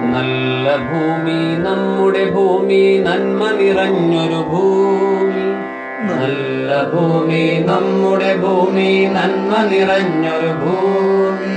നല്ല ഭൂമി നമ്മുടെ ഭൂമി നന്മ നിറഞ്ഞൊരു ഭൂമി നല്ല ഭൂമി നമ്മുടെ ഭൂമി നന്മ നിറഞ്ഞൊരു ഭൂമി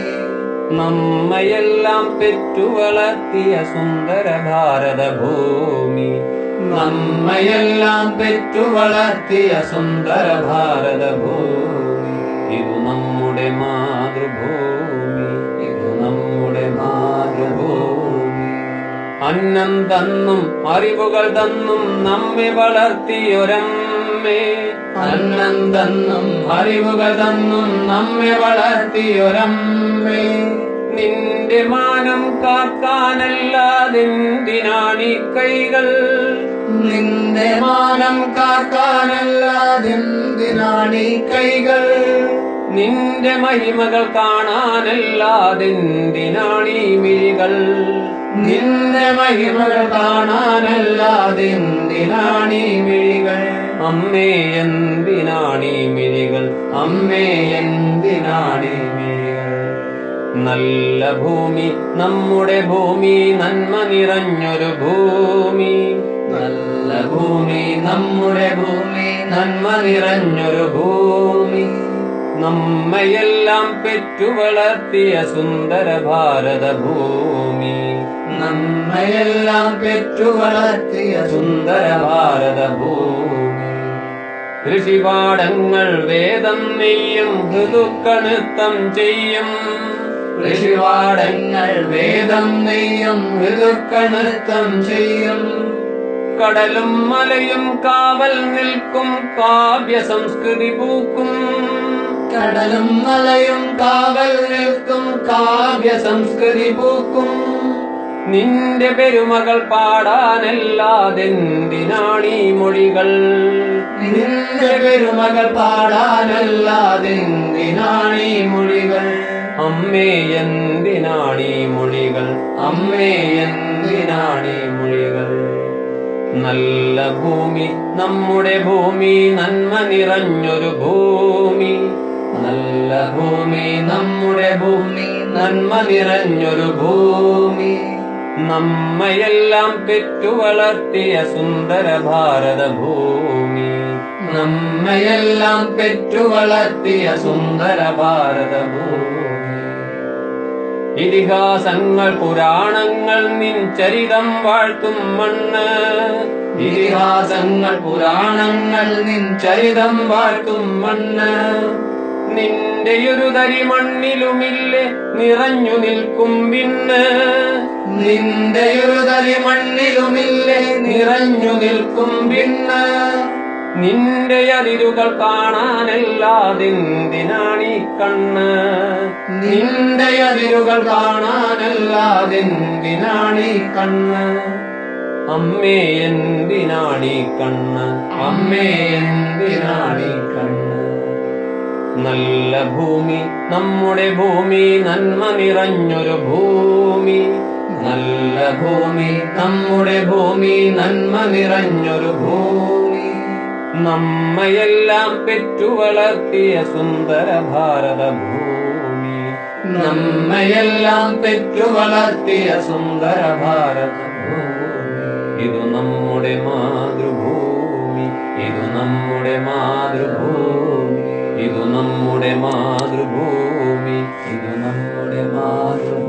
നമ്മയെല്ലാം പെറ്റു വളർത്തിയ സുന്ദര ഭാരത ഭൂമി നമ്മയെല്ലാം പെറ്റു വളർത്തിയ സുന്ദര ഭാരത ഭൂമി ഇത് നമ്മുടെ മാതൃഭൂമി ഇത് നമ്മുടെ മാതൃഭൂമി അന്നം തന്നും അറിവുകൾ തന്നും നമ്മെ വളർത്തിയൊരമ്മേ അന്നം തന്നും അറിവുകൾ തന്നും നമ്മെ വളർത്തിയൊരമ്മേ നിന്റെ മാനം കാക്കാനല്ലാതെന്തിനാണീ കൈകൾ നിന്റെ മാനം കാക്കാനല്ലാതെന്തിനാണീ കൈകൾ നിന്റെ മഹിമകൾ കാണാനല്ലാതെന്തിനാണീ മിഴികൾ നിന്റെ മഹിമകൾ കാണാനല്ലാതെന്തിനാണീ മിഴികൾ അമ്മേ എന്തിനാണീ മിഴികൾ അമ്മേ എന്തിനാണീ മിഴികൾ നല്ല ഭൂമി നമ്മുടെ ഭൂമി നന്മ നിറഞ്ഞൊരു ഭൂമി നല്ല ഭൂമി നമ്മുടെ ഭൂമി നന്മ നിറഞ്ഞൊരു ഭൂമി നമ്മയെല്ലാം പെറ്റു വളർത്തിയ സുന്ദര ഭാരത ഭൂമി നമ്മയെല്ലാം പെറ്റു വളർത്തിയ സുന്ദര ഭാരത ഭൂമി ഋഷിപാഠങ്ങൾ വേദം നെയ്യും ഋതുക്കണുത്തം ചെയ്യും ഋഷിവാടങ്ങൾ വേദം നെയ്യും ഋതുക്കണുത്തം ചെയ്യും കടലും മലയും കാവൽ നിൽക്കും കാവ്യ സംസ്കൃതി പൂക്കും കടലും മലയും കാവൽ നിൽക്കും കാവ്യ സംസ്കൃതി പൂക്കും നിന്റെ പെരുമകൾ പാടാനല്ലാതെന്തിനാണീ മൊഴികൾ നിന്റെ പെരുമകൾ പാടാനല്ലാതെന്തിനാണീ മൊഴികൾ അമ്മേ എന്തിനാണീ മൊഴികൾ അമ്മേ എന്തിനാണീ മൊഴികൾ നല്ല ഭൂമി നമ്മുടെ ഭൂമി നന്മ നിറഞ്ഞൊരു ഭൂമി നല്ല ഭൂമി നമ്മുടെ ഭൂമി നന്മ നിറഞ്ഞൊരു ഭൂമി നമ്മയെല്ലാം പെറ്റു വളർത്തിയ സുന്ദര ഭാരത ഭൂമി നമ്മയെല്ലാം പെറ്റു വളർത്തിയ സുന്ദര ഭാരത ഭൂമി ഇതിഹാസങ്ങൾ പുരാണങ്ങൾ നിൻ ചരിതം വാഴ്ത്തും മണ്ണ് ഇതിഹാസങ്ങൾ പുരാണങ്ങൾ നിൻ ചരിതം വാഴ്ത്തും മണ്ണ് നിന്റെയൊരു തരി മണ്ണിലുമില്ലേ നിറഞ്ഞു നിൽക്കും വിണ്ണ് നിന്റെ ഒരു തരി മണ്ണിലുമില്ലേ നിറഞ്ഞു നിൽക്കും വിണ്ണ് നിന്റെ അതിരുകൾ കാണാനല്ലാതെന്തിനാണീ കണ്ണ് നിന്റെ അതിരുകൾ കാണാനല്ലാതെന്തിനാണീ കണ്ണ് അമ്മേ എന്തിനാണീ കണ്ണ് അമ്മേ എന്തിനാണീ കണ്ണ് നല്ല ഭൂമി നമ്മുടെ ഭൂമി നന്മ നിറഞ്ഞൊരു ഭൂമി നല്ല ഭൂമി നമ്മുടെ ഭൂമി നന്മ നിറഞ്ഞൊരു ഭൂമി നമ്മയെല്ലാം പെറ്റു വളർത്തിയ സുന്ദര ഭാരത ഭൂമി നമ്മയെല്ലാം പെറ്റു വളർത്തിയ സുന്ദര ഭാരത ഭൂമി ഇത് നമ്മുടെ മാതൃഭൂമി ഇത് നമ്മുടെ മാതൃഭൂമി ഇത് നമ്മുടെ മാതൃഭൂമി ഇത് നമ്മുടെ മാതൃഭൂമി